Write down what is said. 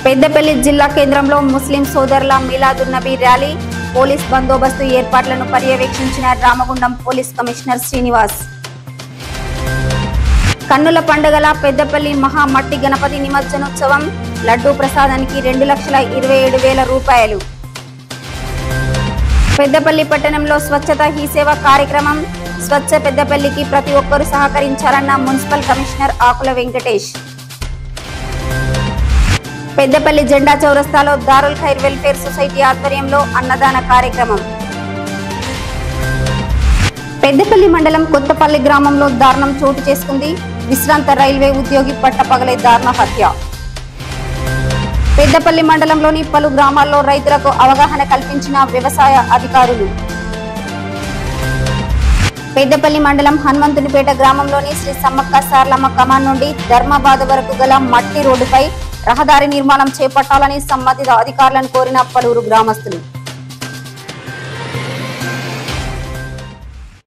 పెద్దపల్లి జిల్లా కేంద్రంలో ముస్లిం సోదరుల మిలాదున్నబీ ర్యాలీ పోలీస్ బందోబస్తు ఏర్పాట్లను పర్యవేక్షించిన రామగుండం పోలీస్ కమిషనర్ శ్రీనివాస్ కన్నుల పండుగల పెద్దపల్లి మహా మట్టి గణపతి నిమజ్జనోత్సవం లడ్డూ ప్రసాదానికి రెండు లక్షల ఇరవై ఏడు వేల రూపాయలు పెద్దపల్లి పట్టణంలో స్వచ్ఛత హీ సేవ కార్యక్రమం స్వచ్ఛ పెద్దపల్లికి ప్రతి ఒక్కరూ సహకరించాలన్న మున్సిపల్ కమిషనర్ ఆకుల వెంకటేష్ పెద్దపల్లి జెండా చౌరస్తాలో దారుల్ ఖైర్ వెల్ఫేర్ సొసైటీ ఆధ్వర్యంలో అన్నదాన కార్యక్రమం పెద్దపల్లి మండలం కొత్తపల్లి గ్రామంలో దారుణం చోటు చేసుకుంది విశ్రాంత రైల్వే ఉద్యోగి పట్టపగలే దారుణ హత్య పెద్దపల్లి మండలంలోని పలు గ్రామాల్లో రైతులకు అవగాహన కల్పించిన వ్యవసాయ అధికారులు పెద్దపల్లి మండలం హనుమంతునిపేట గ్రామంలోని శ్రీ సమ్మక్క సార్లమ్మ కమాన్ నుండి ధర్మాబాద్ వరకు గల మట్టి రోడ్డుపై రహదారి నిర్మాణం చేపట్టాలని సంబంధిత అధికారులను కోరిన పలువురు గ్రామస్తులు